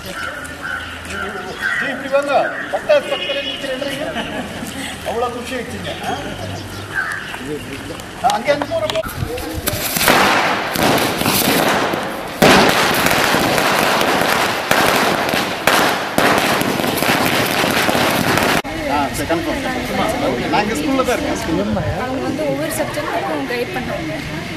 G இப்படி வாங்க பட்டாசு பக்கத்தில் நிற்கிறேன்றீங்க அவ்வளோ குஷி ஆயிடுச்சுங்க ஆ? அங்கே அங்கே போகிறப்போ ஆ சரி கன்ஃபார்ம் நாங்கள் ஸ்கூலில் தான் இருக்கேன் ஸ்கூலில் அவங்க வந்து ஒவ்வொரு சப்ஜெக்ட்டுக்கும் கைட் பண்ணாங்க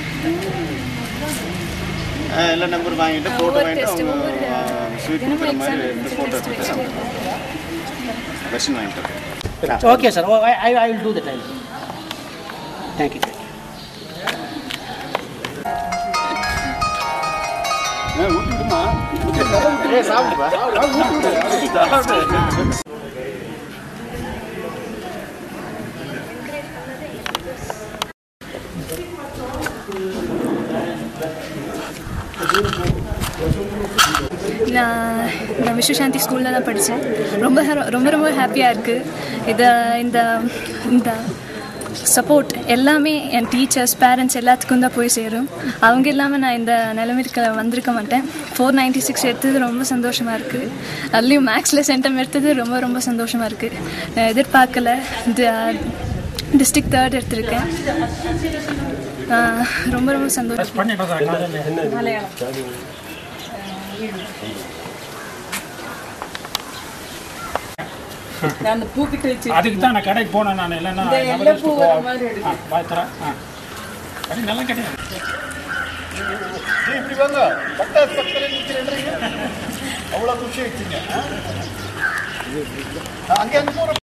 எல்லா நம்பர் வாங்கிட்டு ஃபோட்டோ ஒவ்வொரு வாங்கிட்டு டெஸ்ட் அவங்க ஒவ்வொரு ஸ்வீட் தினமும் கொடுக்குற மாதிரி எக்ஸாம் ரெண்டு ஃபோட்டோ டெஸ்ட் எடுத்துட்டு வச்சுட்டு வெர்ஷன் வாங்கிட்டு Okay, sir. Oh, I, I, I will do that. I will. Thank you. ஊட்டி விடுமா ஏ சாப்பிடுப்பா நான் நான் விஸ்வசாந்தி ஸ்கூலில் தான் படித்தேன் ரொம்ப ஹர- ரொம்ப ரொம்ப ஹாப்பியாக இருக்குது இதை இந்த இந்த சப்போர்ட் எல்லாமே என் டீச்சர்ஸ் பேரண்ட்ஸ் எல்லாத்துக்கும் தான் போய் சேரும் அவங்க இல்லாமல் நான் இந்த நிலைமைக்கு வந்திருக்க மாட்டேன் ஃபோர் நைன்ட்டி சிக்ஸ் எடுத்தது ரொம்ப சந்தோஷமாக இருக்குது அதுலேயும் மேக்ஸில் சென்டம் எடுத்தது ரொம்ப ரொம்ப சந்தோஷமாக இருக்குது நான் எதிர்பார்க்கல டிஸ்ட்ரிக்ட் தேர்ட் எடுத்திருக்கேன் ஆஹ் ரொம்ப ரொம்ப சந்தோஷம் மலையாளம் நான் அந்த பூக்கிட்ட வச்சு அதுக்கு தான் நான் கடைக்கு போனேன் நான் இல்லைன்னா இந்த நம்ம எல்லை வச்சுட்டு பூ போ. வர மாதிரி எடுத்து. ஆ, பாத்துறேன் ஆ அது நல்லா கிடையாது ஜி இப்படி வாங்க பட்டாசு பக்கத்தில் நிற்கிறேன்றீங்க அவ்வளோ குஷி ஆயிடுச்சுங்க ஆ? அங்கே அங்கே போகிறப்போ